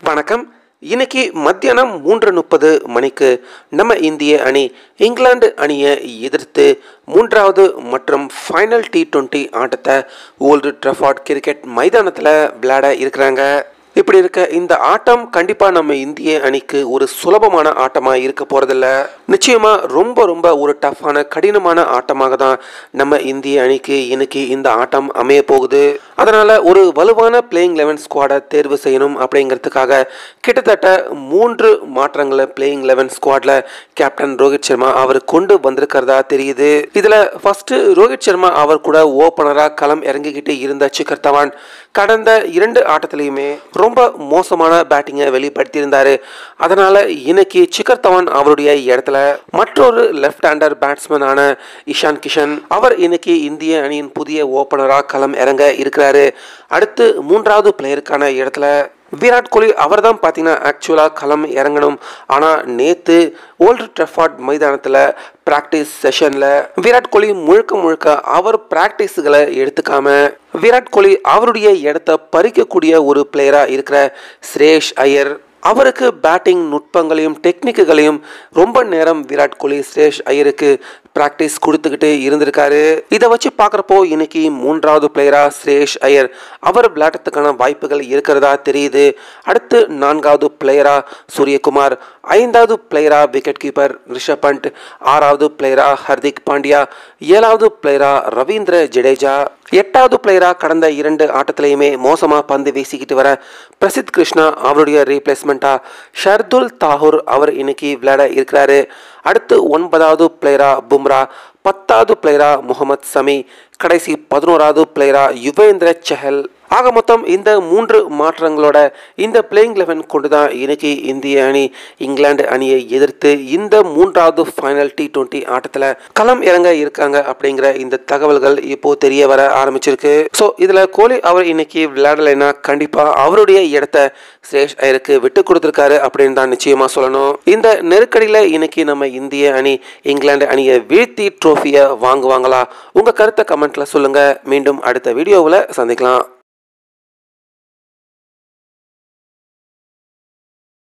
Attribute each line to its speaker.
Speaker 1: வணக்கம் இன்னைக்கு மத்தியானம் மூன்று முப்பது மணிக்கு நம்ம இந்திய அணி இங்கிலாந்து அணியை எதிர்த்து மூன்றாவது மற்றும் ஃபைனல் டி டுவெண்ட்டி ஆட்டத்தை ஓல்டு ட்ரஃபார்ட் கிரிக்கெட் மைதானத்தில் விளையாட இருக்கிறாங்க இப்படி இருக்க இந்த ஆட்டம் கண்டிப்பாக நம்ம இந்திய அணிக்கு ஒரு சுலபமான ஆட்டமாக இருக்க போகிறதில்ல நிச்சயமாக ரொம்ப ரொம்ப ஒரு டஃப்பான கடினமான ஆட்டமாக தான் நம்ம இந்திய அணிக்கு இன்னைக்கு இந்த ஆட்டம் அமைய போகுது அதனால் ஒரு வலுவான பிளேயிங் லெவன் ஸ்குவாடை தேர்வு செய்யணும் அப்படிங்கிறதுக்காக கிட்டத்தட்ட மூன்று மாற்றங்களை பிளேயிங் லெவன் ஸ்குவாடில் கேப்டன் ரோஹித் சர்மா அவர் கொண்டு வந்திருக்கிறதா தெரியுது இதில் ஃபஸ்ட்டு ரோஹித் சர்மா அவர் கூட ஓப்பனராக களம் இறங்கிக்கிட்டு இருந்த சிக்கர் தவான் கடந்த இரண்டு ஆட்டத்திலையுமே ரொம்ப மோசமான பேட்டிங்கை வெளிப்படுத்தியிருந்தாரு அதனால இன்னைக்கு சிக்கர் தவான் அவருடைய இடத்துல மற்றொரு லெஃப்ட் ஹேண்டர் பேட்ஸ்மேனான இஷான் கிஷன் அவர் இன்னைக்கு இந்திய அணியின் புதிய ஓப்பனராக களம் இறங்க இருக்கிறாரு அடுத்து மூன்றாவது பிளேயருக்கான இடத்துல விராட் கோலி அவர் தான் பார்த்தீங்கன்னா ஆக்சுவலாக களம் இறங்கணும் ஆனால் நேற்று ஓல்டு ட்ரெஃபார்ட் மைதானத்தில் ப்ராக்டிஸ் செஷனில் விராட் கோலி முழுக்க முழுக்க அவர் ப்ராக்டிஸுகளை எடுத்துக்காம விராட் கோலி அவருடைய இடத்த பறிக்கக்கூடிய ஒரு பிளேயராக இருக்கிற ஸ்ரேஷ் ஐயர் அவருக்கு பேட்டிங் நுட்பங்களையும் டெக்னிக்குகளையும் ரொம்ப நேரம் விராட் கோலி ஸ்ரேஷ் ஐயருக்கு ப்ராக்டிஸ் கொடுத்துக்கிட்டு இருந்திருக்காரு இதை வச்சு பார்க்குறப்போ இன்னைக்கு மூன்றாவது பிளேயராக ஸ்ரேஷ் ஐயர் அவர் விளையாட்டுறதுக்கான வாய்ப்புகள் இருக்கிறதா தெரியுது அடுத்து நான்காவது பிளேயரா சூரியகுமார் ஐந்தாவது பிளேயரா விக்கெட் கீப்பர் ரிஷப் பண்ட் ஆறாவது பிளேயரா ஹர்திக் பாண்டியா ஏழாவது பிளேயரா ரவீந்திர ஜடேஜா எட்டாவது பிளேயரா கடந்த இரண்டு ஆட்டத்திலையுமே மோசமா பந்து வீசிக்கிட்டு வர பிரசித் கிருஷ்ணா அவருடைய ரீப்ளேஸ்மெண்ட்டா ஷர்துல் தாகூர் அவர் இன்னைக்கு விளையாட இருக்கிறாரு அடுத்து ஒன்பதாவது பிளேயரா பும்ரா பத்தாவது பிளேயரா முகமது சமி கடைசி பதினோராவது பிளேயரா யுவேந்திர சஹல் ஆக மொத்தம் இந்த மூன்று மாற்றங்களோட இந்த பிளேயிங் லெவன் கொண்டு தான் இன்னைக்கு இந்திய அணி இங்கிலாந்து அணியை எதிர்த்து இந்த மூன்றாவது ஃபைனல் டி டுவெண்ட்டி ஆட்டத்தில் களம் இறங்க இருக்காங்க அப்படிங்கிற இந்த தகவல்கள் இப்போ தெரிய வர ஆரம்பிச்சிருக்கு ஸோ இதில் கோலி அவர் இன்னைக்கு விளையாடலைன்னா கண்டிப்பாக அவருடைய இடத்த சேஷ் ஐயருக்கு விட்டு கொடுத்துருக்காரு அப்படின்னு தான் நிச்சயமாக சொல்லணும் இந்த நெருக்கடியில் இன்னைக்கு நம்ம இந்திய அணி இங்கிலாந்து அணியை வீழ்த்தி ட்ரோஃபியை வாங்குவாங்களா உங்கள் கருத்தை கமெண்ட்டில் சொல்லுங்கள் மீண்டும் அடுத்த வீடியோவில் சந்திக்கலாம்